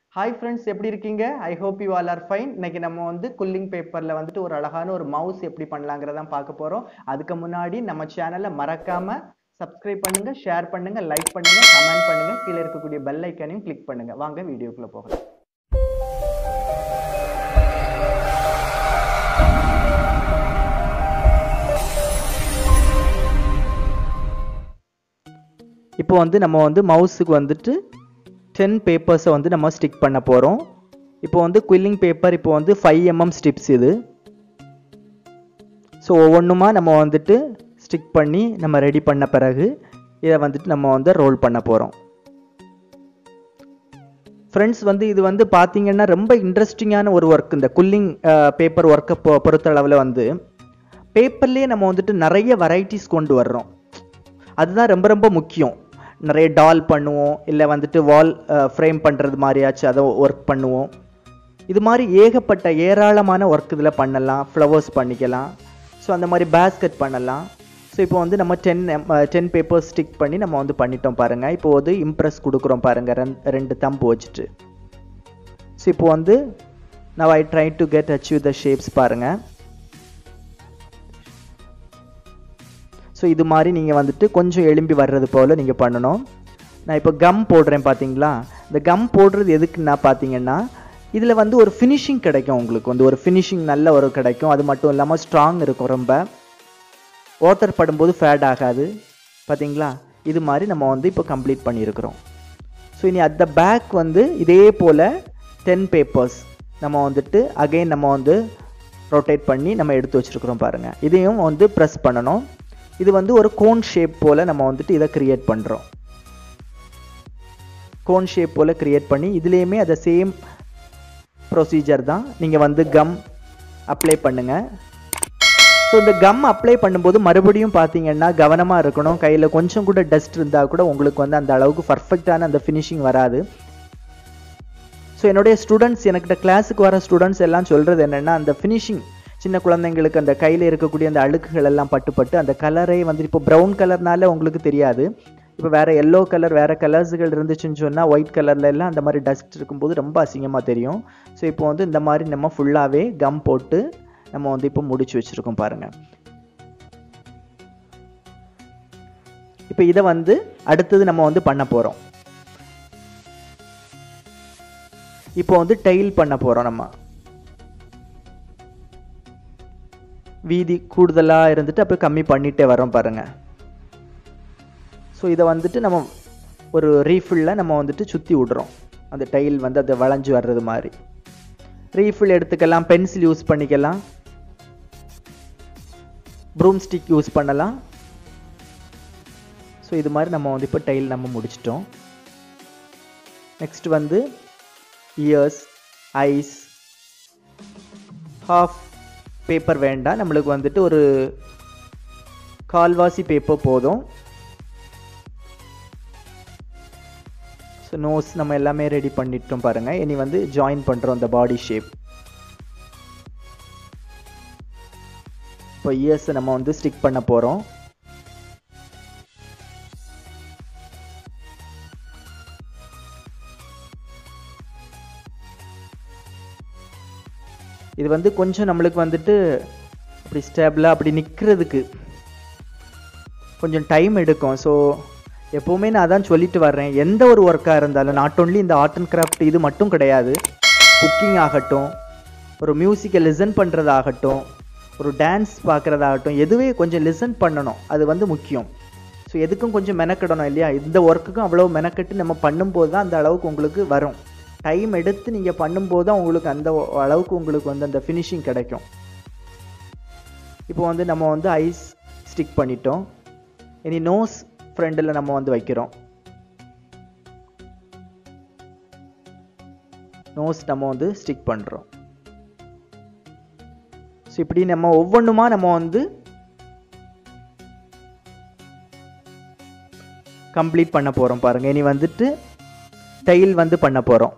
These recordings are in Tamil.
ஹாய் ஃப்ரெண்ட்ஸ் எப்படி இருக்கீங்க I hope you all are fine இன்னைக்கு நம்ம வந்து குல்லிங் பேப்பரில் வந்துட்டு ஒரு அழகான ஒரு மவுஸ் எப்படி பண்ணலாங்கிறதான் பார்க்க போகிறோம் அதுக்கு முன்னாடி நம்ம சேனலை மறக்காம சப்ஸ்கிரைப் பண்ணுங்க ஷேர் பண்ணுங்க லைக் பண்ணுங்க கமெண்ட் பண்ணுங்க கீழே இருக்கக்கூடிய பெல் ஐக்கானையும் கிளிக் பண்ணுங்க வாங்க வீடியோக்குள்ள போகலாம் இப்போ வந்து நம்ம வந்து மவுஸுக்கு வந்துட்டு டென் பேப்பர்ஸை வந்து நம்ம ஸ்டிக் பண்ண போகிறோம் இப்போ வந்து குயில்லிங் பேப்பர் இப்போ வந்து ஃபைவ் எம்எம் ஸ்டிப்ஸ் இது ஸோ ஒவ்வொன்றுமா நம்ம வந்துட்டு ஸ்டிக் பண்ணி நம்ம ரெடி பண்ண பிறகு இதை வந்துட்டு நம்ம வந்து ரோல் பண்ண போகிறோம் ஃப்ரெண்ட்ஸ் வந்து இது வந்து பார்த்தீங்கன்னா ரொம்ப இன்ட்ரெஸ்டிங்கான ஒரு ஒர்க் இந்த குல்லிங் பேப்பர் ஒர்க்கை பொ பொறுத்தளவில் வந்து பேப்பர்லேயே நம்ம வந்துட்டு நிறைய வெரைட்டிஸ் கொண்டு வர்றோம் அதுதான் ரொம்ப ரொம்ப முக்கியம் நிறைய டால் பண்ணுவோம் இல்லை வந்துட்டு வால் ஃப்ரேம் பண்ணுறது மாதிரியாச்சும் அதை ஒர்க் பண்ணுவோம் இது மாதிரி ஏகப்பட்ட ஏராளமான ஒர்க் இதில் பண்ணலாம் ஃப்ளவர்ஸ் பண்ணிக்கலாம் ஸோ அந்த மாதிரி பேஸ்கெட் பண்ணலாம் ஸோ இப்போ வந்து நம்ம டென் டென் பேப்பர்ஸ் ஸ்டிக் பண்ணி நம்ம வந்து பண்ணிட்டோம் பாருங்கள் இப்போ வந்து இம்ப்ரெஸ் கொடுக்குறோம் பாருங்கள் ரெண் ரெண்டு தம்பு வச்சுட்டு ஸோ இப்போ வந்து நான் I try to get achieve the shapes பாருங்கள் ஸோ இது மாதிரி நீங்கள் வந்துட்டு கொஞ்சம் எலும்பி வர்றது போல் நீங்கள் பண்ணணும் நான் இப்போ கம் போடுறேன் பார்த்தீங்களா இந்த கம் போடுறது எதுக்குன்னா பார்த்தீங்கன்னா இதில் வந்து ஒரு ஃபினிஷிங் கிடைக்கும் உங்களுக்கு வந்து ஒரு ஃபினிஷிங் நல்ல ஒரு கிடைக்கும் அது மட்டும் இல்லாமல் ஸ்ட்ராங் இருக்கும் ரொம்ப வாட்டர் படும்போது ஃபேட் ஆகாது பார்த்தீங்களா இது மாதிரி நம்ம வந்து இப்போ கம்ப்ளீட் பண்ணியிருக்கிறோம் ஸோ இனி அட் த பேக் வந்து இதே போல் டென் பேப்பர்ஸ் நம்ம வந்துட்டு அகைன் நம்ம வந்து ரொட்டேட் பண்ணி நம்ம எடுத்து வச்சுருக்குறோம் பாருங்கள் இதையும் வந்து ப்ரெஸ் பண்ணணும் இது வந்து ஒரு கோன் ஷேப் போல் நம்ம வந்துட்டு இதை க்ரியேட் பண்ணுறோம் கோன் ஷேப் போல் க்ரியேட் பண்ணி இதுலேயுமே அதை சேம் ப்ரொசீஜர் தான் நீங்கள் வந்து கம் அப்ளை பண்ணுங்கள் ஸோ இந்த கம் அப்ளை பண்ணும்போது மறுபடியும் பார்த்தீங்கன்னா கவனமாக இருக்கணும் கையில் கொஞ்சம் கூட டஸ்ட் இருந்தால் கூட உங்களுக்கு வந்து அந்த அளவுக்கு பர்ஃபெக்டான அந்த ஃபினிஷிங் வராது ஸோ என்னுடைய ஸ்டூடெண்ட்ஸ் எனக்கிட்ட கிளாஸுக்கு வர ஸ்டூடெண்ட்ஸ் எல்லாம் சொல்கிறது என்னென்னா அந்த ஃபினிஷிங் சின்ன குழந்தைங்களுக்கு அந்த கையில் இருக்கக்கூடிய அந்த அழுக்குகள் எல்லாம் பட்டு பட்டு அந்த கலரே வந்து இப்போ ப்ரௌன் கலர்னால உங்களுக்கு தெரியாது இப்போ வேறு எல்லோ கலர் வேறு கலர்ஸுகள் இருந்துச்சுன்னு சொன்னால் ஒயிட் கலரில் எல்லாம் அந்த மாதிரி டஸ்ட் இருக்கும்போது ரொம்ப அசிங்கமாக தெரியும் ஸோ இப்போ வந்து இந்த மாதிரி நம்ம ஃபுல்லாகவே கம் போட்டு நம்ம வந்து இப்போ முடிச்சு வச்சுருக்கோம் பாருங்கள் இப்போ இதை வந்து அடுத்தது நம்ம வந்து பண்ண போகிறோம் இப்போ வந்து டெயில் பண்ண போகிறோம் நம்ம வீதி கூடுதலாக இருந்துட்டு அப்படியே கம்மி பண்ணிகிட்டே வரோம் பாருங்கள் ஸோ இதை வந்துட்டு நம்ம ஒரு ரீஃபில்லில் நம்ம வந்துட்டு சுற்றி விடுறோம் அந்த டைல் வந்து அதை வளைஞ்சு வர்றது மாதிரி ரீஃபில் எடுத்துக்கலாம் பென்சில் யூஸ் பண்ணிக்கலாம் ப்ரூம் ஸ்டிக் யூஸ் பண்ணலாம் ஸோ இது மாதிரி நம்ம வந்து இப்போ டைல் நம்ம முடிச்சிட்டோம் நெக்ஸ்ட் வந்து இயர்ஸ் ஐஸ் ஹாஃப் பேப்பர் வேண்டாம் நம்மளுக்கு வந்துட்டு ஒரு கால்வாசி பேப்பர் போதும் ஸோ நோஸ் நம்ம எல்லாமே ரெடி பண்ணிட்டோம் பாருங்கள் இனி வந்து ஜாயின் பண்ணுறோம் இந்த பாடி ஷேப் இப்போ இயர்ஸை நம்ம வந்து ஸ்டிக் பண்ண போகிறோம் இது வந்து கொஞ்சம் நம்மளுக்கு வந்துட்டு அப்படி ஸ்டேபிளாக அப்படி நிற்கிறதுக்கு கொஞ்சம் டைம் எடுக்கும் ஸோ எப்போவுமே நான் அதான் சொல்லிட்டு வர்றேன் எந்த ஒரு ஒர்க்காக இருந்தாலும் நாட் ஓன்லி இந்த ஆர்ட் அண்ட் கிராஃப்ட் இது மட்டும் கிடையாது குக்கிங் ஆகட்டும் ஒரு மியூசிக்கை லிசன் பண்ணுறதாகட்டும் ஒரு டான்ஸ் பார்க்குறதாகட்டும் எதுவே கொஞ்சம் லிசன் பண்ணணும் அது வந்து முக்கியம் ஸோ எதுக்கும் கொஞ்சம் மெனக்கிடணும் இல்லையா இந்த ஒர்க்குக்கும் அவ்வளோ மெனக்கெட்டு நம்ம பண்ணும்போது தான் அந்த அளவுக்கு உங்களுக்கு வரும் டைம் எடுத்து நீங்கள் பண்ணும்போது தான் உங்களுக்கு அந்த அளவுக்கு உங்களுக்கு வந்து அந்த ஃபினிஷிங் கிடைக்கும் இப்போ வந்து நம்ம வந்து ஐஸ் ஸ்டிக் பண்ணிட்டோம் இனி நோஸ் ஃப்ரெண்டில் நம்ம வந்து வைக்கிறோம் நோஸ் நம்ம வந்து ஸ்டிக் பண்ணுறோம் ஸோ இப்படி நம்ம ஒவ்வொன்றுமா நம்ம வந்து கம்ப்ளீட் பண்ண போகிறோம் பாருங்கள் இனி வந்துட்டு டைல் வந்து பண்ண போகிறோம்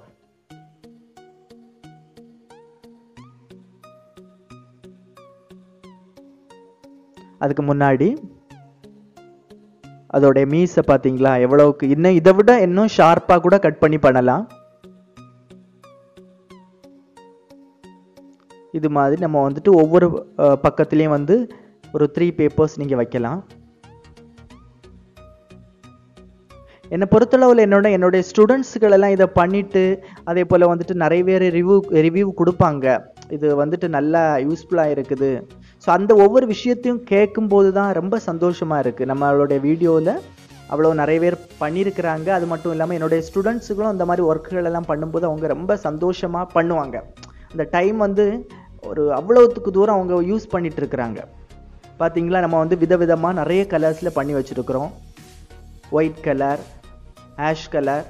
அதுக்கு முன்னாடி அதோடைய மீஸை பார்த்தீங்களா எவ்வளவுக்கு இன்னும் இதை விட இன்னும் ஷார்ப்பாக கூட கட் பண்ணி பண்ணலாம் இது மாதிரி நம்ம வந்துட்டு ஒவ்வொரு அஹ், பக்கத்துலேயும் வந்து ஒரு த்ரீ பேப்பர்ஸ் நீங்கள் வைக்கலாம் என்னை பொறுத்தளவில் என்னோட என்னுடைய ஸ்டூடெண்ட்ஸுகள் எல்லாம் இதை பண்ணிட்டு அதே போல் வந்துட்டு நிறைய பேர் ரிவ்யூ ரிவ்யூ கொடுப்பாங்க இது வந்துட்டு நல்லா யூஸ்ஃபுல்லாக இருக்குது ஸோ அந்த ஒவ்வொரு விஷயத்தையும் கேட்கும்போது தான் ரொம்ப சந்தோஷமாக இருக்குது நம்மளுடைய வீடியோவில் அவ்வளோ நிறைய பேர் பண்ணியிருக்கிறாங்க அது மட்டும் இல்லாமல் என்னுடைய ஸ்டூடெண்ட்ஸுகளும் அந்த மாதிரி ஒர்க்குகள் எல்லாம் பண்ணும்போது அவங்க ரொம்ப சந்தோஷமாக பண்ணுவாங்க அந்த டைம் வந்து ஒரு அவ்வளோத்துக்கு தூரம் அவங்க யூஸ் பண்ணிட்டு இருக்கிறாங்க பார்த்தீங்களா நம்ம வந்து விதவிதமாக நிறைய கலர்ஸில் பண்ணி வச்சுருக்குறோம் white colour ash colour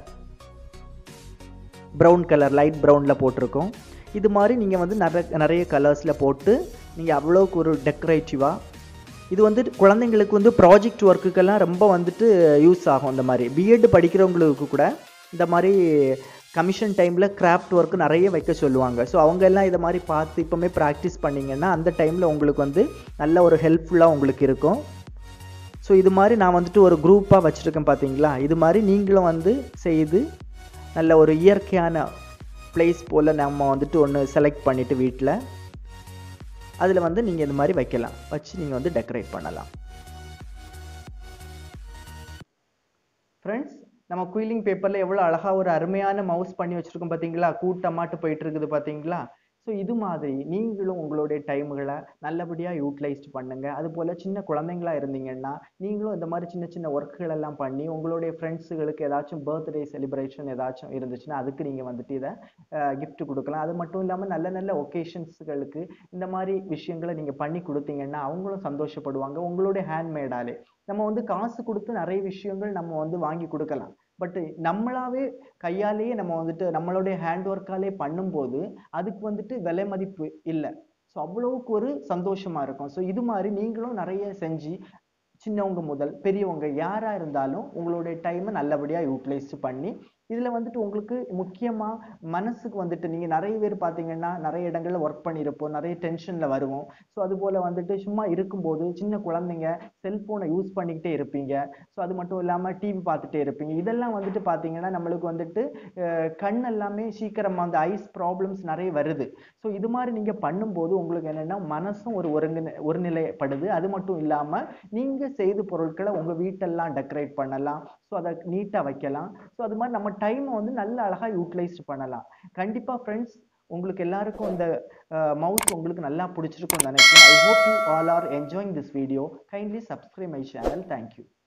brown colour light ப்ரௌனில் போட்டிருக்கோம் இது மாதிரி நீங்கள் வந்து நிறைய நிறைய கலர்ஸில் போட்டு நீங்கள் அவ்வளோக்கு ஒரு டெக்கரேட்டிவாக இது வந்து குழந்தைங்களுக்கு வந்து ப்ராஜெக்ட் ஒர்க்குக்கெல்லாம் ரொம்ப வந்துட்டு யூஸ் ஆகும் இந்த மாதிரி பிஎட் படிக்கிறவங்களுக்கு கூட இந்த மாதிரி கமிஷன் டைமில் கிராஃப்ட் ஒர்க் நிறைய வைக்க சொல்லுவாங்க ஸோ அவங்க எல்லாம் இதை மாதிரி பார்த்து இப்போமே ப்ராக்டிஸ் பண்ணிங்கன்னா அந்த டைமில் உங்களுக்கு வந்து நல்ல ஒரு ஹெல்ப்ஃபுல்லாக உங்களுக்கு இருக்கும் ஸோ இது மாதிரி நான் வந்துட்டு ஒரு குரூப்பாக வச்சுருக்கேன் பார்த்தீங்களா இது மாதிரி நீங்களும் வந்து செய்து நல்ல ஒரு இயற்கையான பிளேஸ் போல் நம்ம வந்துட்டு ஒன்று செலக்ட் பண்ணிவிட்டு வீட்டில் அதில் வந்து நீங்கள் இந்த மாதிரி வைக்கலாம் வச்சு நீங்கள் வந்து டெக்கரேட் பண்ணலாம் ஃப்ரெண்ட்ஸ் நம்ம குயிலிங் பேப்பரில் எவ்வளோ அழகாக ஒரு அருமையான மவுஸ் பண்ணி வச்சுருக்கோம் பார்த்தீங்களா கூட்டமாட்டு போயிட்டு இருக்குது பார்த்தீங்களா ஸோ இது மாதிரி நீங்களும் உங்களுடைய டைமுகளை நல்லபடியாக யூட்டிலைஸ்ட் பண்ணுங்க அதுபோல் சின்ன குழந்தைங்களா இருந்தீங்கன்னா நீங்களும் இந்த மாதிரி சின்ன சின்ன ஒர்க்குகள் எல்லாம் பண்ணி உங்களுடைய ஃப்ரெண்ட்ஸுகளுக்கு ஏதாச்சும் பர்த்டே செலிப்ரேஷன் ஏதாச்சும் இருந்துச்சுன்னா அதுக்கு நீங்கள் வந்துட்டு இதை gift கொடுக்கலாம் அது மட்டும் இல்லாமல் நல்ல நல்ல ஒகேஷன்ஸ்களுக்கு இந்த மாதிரி விஷயங்களை நீங்கள் பண்ணி கொடுத்தீங்கன்னா அவங்களும் சந்தோஷப்படுவாங்க உங்களுடைய ஹேண்ட்மேடாலே நம்ம வந்து காசு கொடுத்து நிறைய விஷயங்கள் நம்ம வந்து வாங்கி கொடுக்கலாம் பட் நம்மளாவே கையாலேயே நம்ம வந்துட்டு நம்மளுடைய ஹேண்ட் ஒர்க்காலே பண்ணும்போது அதுக்கு வந்துட்டு விலை மதிப்பு இல்லை ஸோ அவ்வளவுக்கு ஒரு சந்தோஷமா இருக்கும் ஸோ இது மாதிரி நீங்களும் நிறைய செஞ்சு சின்னவங்க முதல் பெரியவங்க யாரா இருந்தாலும் உங்களுடைய டைமை நல்லபடியா யூட்டிலைஸ் பண்ணி இதுல வந்துட்டு உங்களுக்கு முக்கியமா மனசுக்கு வந்துட்டு நீங்க நிறைய பேர் பாத்தீங்கன்னா நிறைய இடங்கள்ல ஒர்க் பண்ணியிருப்போம் நிறைய டென்ஷன்ல வருவோம் ஸோ அது போல வந்துட்டு சும்மா இருக்கும்போது சின்ன குழந்தைங்க செல்போனை யூஸ் பண்ணிக்கிட்டே இருப்பீங்க ஸோ அது மட்டும் இல்லாம டிவி பார்த்துட்டே இருப்பீங்க இதெல்லாம் வந்துட்டு பாத்தீங்கன்னா நம்மளுக்கு வந்துட்டு அஹ், கண் எல்லாமே சீக்கிரமா அந்த ஐஸ் ப்ராப்ளம்ஸ் நிறைய வருது ஸோ இது மாதிரி நீங்க பண்ணும்போது உங்களுக்கு என்னன்னா மனசும் ஒரு ஒருங்கிணை ஒருநிலைப்படுது அது மட்டும் இல்லாம நீங்க செய்த பொருட்களை உங்க வீட்டெல்லாம் டெக்கரேட் பண்ணலாம் ஸோ அதை நீட்டா வைக்கலாம் ஸோ அது மாதிரி நம்ம டைமை வந்து நல்ல அழகா யூட்டிலைஸ் பண்ணலாம் கண்டிப்பா ஃப்ரெண்ட்ஸ் உங்களுக்கு எல்லாருக்கும் இந்த மவுஸ் உங்களுக்கு நல்லா பிடிச்சிருக்கும்னு நினைக்கிறேன் I hope you all are enjoying this video kindly subscribe my channel thank you